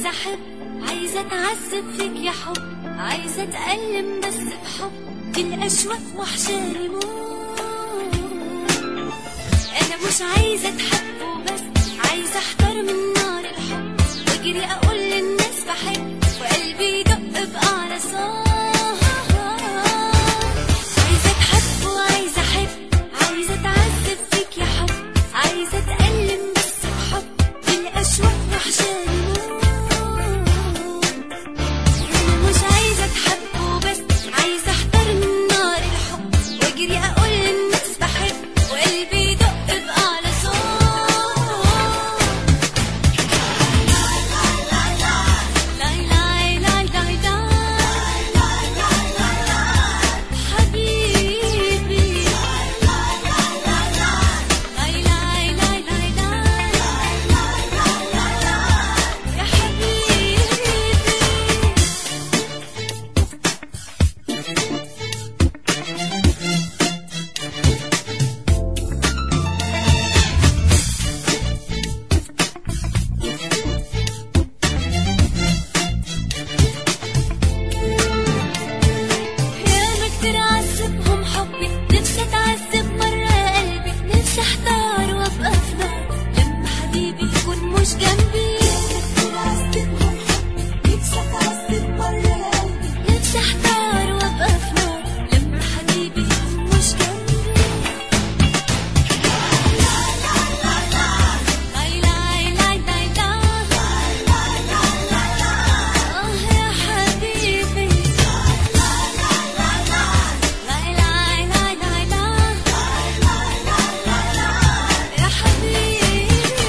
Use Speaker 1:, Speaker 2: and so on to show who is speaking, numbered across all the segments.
Speaker 1: عايزة أحب عايزة أتعذب فيك يا حب عايزة أتألم بس بحب دي الأشواق وحشاني موت أنا مش عايزة أتحب وبس عايزة أحتار من نار الحب وأجري أقول للناس بحب وقلبي يدق بأعلى صوت عايزة أتحب وعايزة أحب عايزة أتعذب فيك يا حب عايزة أتألم بس بحب دي الأشواق وحشاني موت أنا مش عايزة أتحب وبس عايزة أحتار من نار الحب وأجري أقول للناس بحب وقلبي يدق بأعلى صوت لاي لاي لاي لاي لاي حبيبي لاي لاي لاي لاي لاي يا حبيبي ياما كتير عذبهم حبي نفسي اتعذب مرة يا قلبي نفسي احتار وابقى في نار لما حبيبي يكون مش جنبي كتير عذبهم حبي نفسي اتعذب مرة يا قلبي نفسي احتار وابقى في نار لما حبيبي يكون مش جنبي لاي لاي لاي لاي آه يا حبيبي لاي لاي لاي لاي لاي يا حبيبي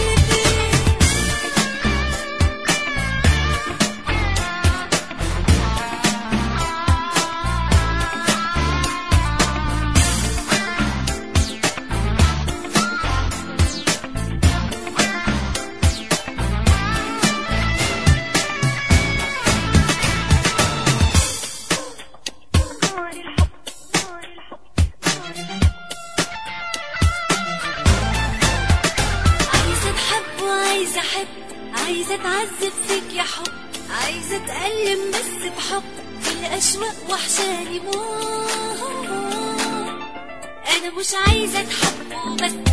Speaker 1: عايزة أتحب وعايزة أحب عايزة أتعذب فيك يا حب عايزة أتألم بس بحب الأشواق وحشاني موت أنا مش عايزة أتحب وبس